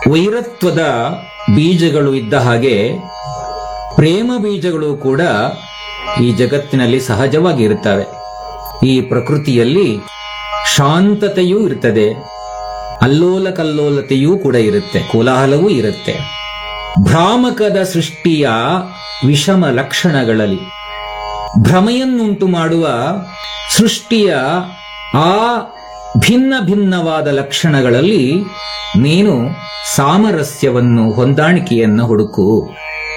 ವೈರತ್ವದ ಬೀಜಗಳು ಇದ್ದ ಹಾಗೆ ಪ್ರೇಮ ಬೀಜಗಳು ಕೂಡ ಈ ಜಗತ್ತಿನಲ್ಲಿ ಸಹಜವಾಗಿ ಇರುತ್ತವೆ ಈ ಪ್ರಕೃತಿಯಲ್ಲಿ ಶಾಂತತೆಯೂ ಇರ್ತದೆ ಅಲ್ಲೋಲ ಕಲ್ಲೋಲತೆಯೂ ಕೂಡ ಇರುತ್ತೆ ಕೋಲಾಹಲವೂ ಇರುತ್ತೆ ಭ್ರಾಮಕದ ಸೃಷ್ಟಿಯ ವಿಷಮ ಲಕ್ಷಣಗಳಲ್ಲಿ ಭ್ರಮೆಯನ್ನುಂಟು ಮಾಡುವ ಸೃಷ್ಟಿಯ ಆ ಭಿನ್ನ ಭಿನ್ನವಾದ ಲಕ್ಷಣಗಳಲ್ಲಿ ನೀನು ಸಾಮರಸ್ಯವನ್ನು ಹೊಂದಾಣಿಕೆಯನ್ನು ಹುಡುಕು